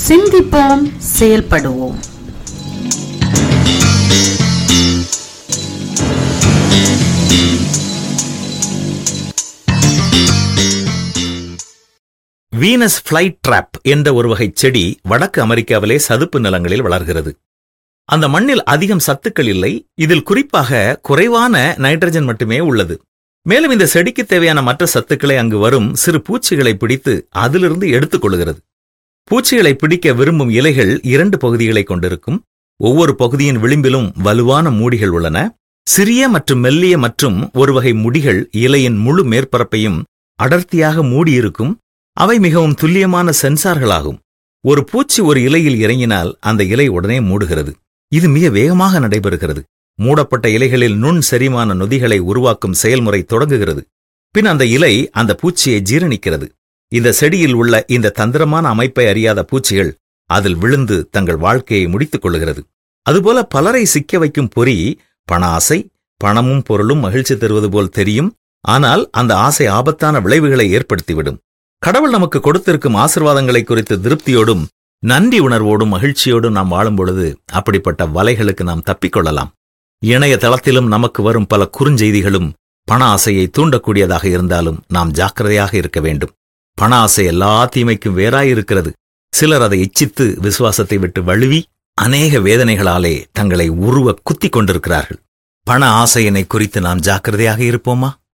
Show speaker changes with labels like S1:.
S1: சிந்திப்போம் செயல்படுவோம்
S2: Venus flight drop என்ற ஒரு வகை செடி வடக்கு அமெரிக்காவிலே சதுப்பு நிலங்களில் வளர்கிறது அந்த மண்ணில் அதிகம் சத்துக்கள் இல்லை இதில் குறிப்பாக குறைவான நைட்ரஜன் மட்டுமே உள்ளது மேலும் இந்த செடிக்கு தேவையான மற்ற சத்துக்களை அங்கு வரும் சிறு பூச்சிகளை பிடித்து அதிலிருந்து எடுத்துக் கொள்கிறது பூச்சிகளை பிடிக்க விரும்பும் இலைகள் இரண்டு பகுதிகளை கொண்டிருக்கும் ஒவ்வொரு பகுதியின் விளிம்பிலும் வலுவான மூடிகள் உள்ளன சிறிய மற்றும் மெல்லிய மற்றும் ஒரு வகை முடிகள் இலையின் முழு மேற்பரப்பையும் அடர்த்தியாக மூடியிருக்கும் அவை மிகவும் துல்லியமான சென்சார்களாகும் ஒரு பூச்சி ஒரு இலையில் இறங்கினால் அந்த இலை உடனே மூடுகிறது இது மிக வேகமாக நடைபெறுகிறது மூடப்பட்ட இலைகளில் நுண் செரிமான நொதிகளை உருவாக்கும் செயல்முறை தொடங்குகிறது பின் அந்த இலை அந்த பூச்சியை ஜீரணிக்கிறது இந்த செடியில் உள்ள இந்த தந்திரமான அமைப்பை அறியாத பூச்சிகள் அதில் விழுந்து தங்கள் வாழ்க்கையை முடித்துக் கொள்ளுகிறது அதுபோல பலரை சிக்க வைக்கும் பொறி பண ஆசை பணமும் பொருளும் மகிழ்ச்சி தருவது போல் தெரியும் ஆனால் அந்த ஆசை ஆபத்தான விளைவுகளை ஏற்படுத்திவிடும் கடவுள் நமக்கு கொடுத்திருக்கும் ஆசிர்வாதங்களை குறித்து திருப்தியோடும் நன்றி உணர்வோடும் மகிழ்ச்சியோடும் நாம் வாழும் பொழுது அப்படிப்பட்ட வலைகளுக்கு நாம் தப்பிக்கொள்ளலாம் இணையதளத்திலும் நமக்கு வரும் பல குறுஞ்செய்திகளும் பண ஆசையை தூண்டக்கூடியதாக இருந்தாலும் நாம் ஜாக்கிரதையாக இருக்க வேண்டும் பண ஆசை எல்லா தீமைக்கும் வேறாயிருக்கிறது சிலர் அதை இச்சித்து விசுவாசத்தை விட்டு வழுவி அநேக வேதனைகளாலே தங்களை உருவ குத்திக் கொண்டிருக்கிறார்கள் பண ஆசையினை குறித்து நாம் ஜாக்கிரதையாக இருப்போமா